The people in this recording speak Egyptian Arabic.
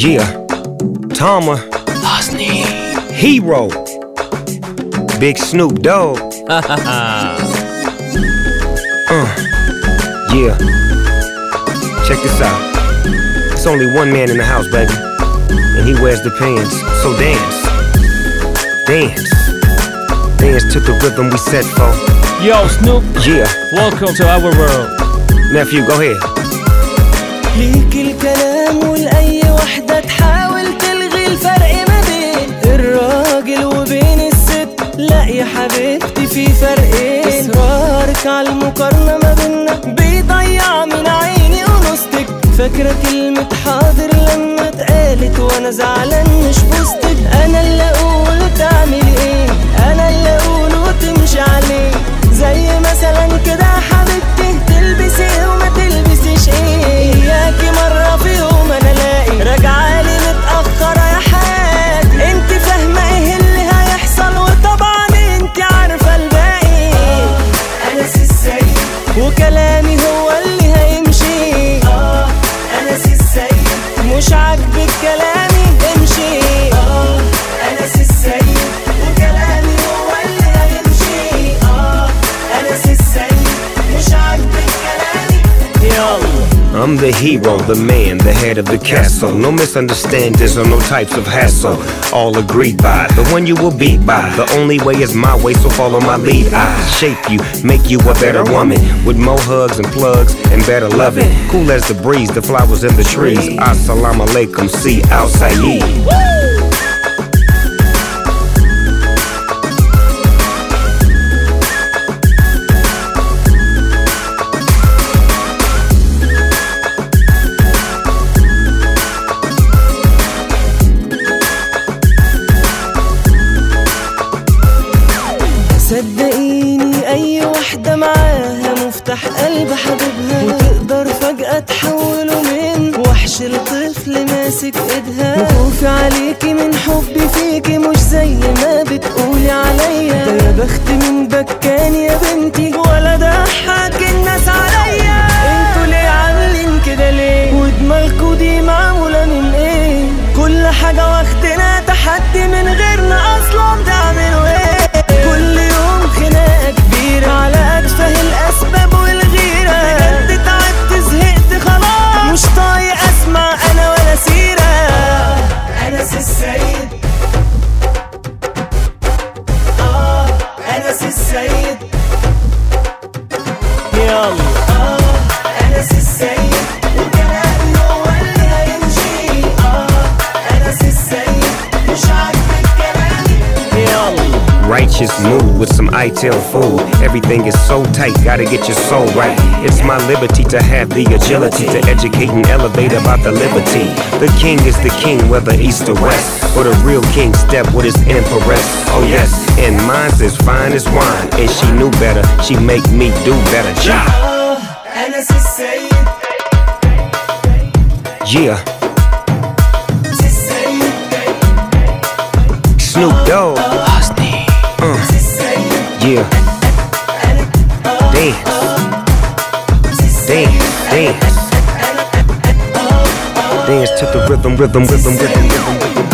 Yeah, Tama, Hosni. Hero, Big Snoop Dogg. uh, yeah. Check this out. It's only one man in the house, baby, and he wears the pants. So dance, dance, dance to the rhythm we set for. Yo, Snoop, Yeah, welcome to our world. nephew, go ahead. ليك الكلام ولأي وحدة تحاول تلغي الفرق ما بين الراجل وبين الست لا يا حبيبتي في فرقين إصرارك على المقارنة ما بينا بيضيع من عيني ونصتك فاكرة كلمة حاضر لما اتقالت وانا زعلان مش بوستك انا اللي اقول وتعمل ايه انا اللي اقول وتمشي عليه زي مثلا كده يا حبيبتي تلبسي ايه وما تلبسيش ايه اياكي مرة في يوم انا الاقي راجعالي متأخرة يا حياتي انت فاهمة ايه اللي هيحصل وطبعا انت عارفة الباقي انا السيد وكلامي هو اللي هيمشي اه انا السيد مش عاجبك كلامي امشي اه انا السيد وكلامي هو اللي هيمشي اه انا السيد مش عاجبك كلامي يلا I'm the hero, the man, the head of the castle. No misunderstandings or no types of hassle. All agreed by the one you will beat by. The only way is my way, so follow my lead. I shape you, make you a better woman with more hugs and plugs and better loving. Cool as the breeze, the flowers in the trees. Assalamu alaikum, see outside. صدقيني اي واحدة معاها مفتاح قلب حبيبها وتقدر فجأة تحوله من وحش لطفل ماسك ايدها وخوفي عليكي من حبي فيكي مش زي ما بتقولي عليا ده يا بخت من بكان يا بنتي ولا ضحك الناس عليا انتوا ليه عاملين كده ليه ودماغكوا دي معمولة من ايه كل حاجة واخدنا تحدي من غيرنا اصلا تعملوا ايه كل يوم خناقة كبيرة على أتفه الأسباب والغيرة بجد تعبت زهقت خلاص مش طايق أسمع أنا ولا سيرة أنس السيد آه أنس السيد يلا آه أنس السيد وكلامي هو اللي هيمشي آه أنس السيد مش عاجبك كلامي يلا Righteous mood with some ITIL food. Everything is so tight, gotta get your soul right. It's my liberty to have the agility to educate and elevate about the liberty. The king is the king, whether east or west. Or the real king step with his empress. Oh yes, and mine's as fine as wine. And she knew better, she make me do better. Ja! آه أنس السيد Yeah, السيد Snoop Dogg. Hosni. السيد Yeah. Dance. Dance, dance. Dance to the rhythm, rhythm, rhythm, rhythm, rhythm, rhythm.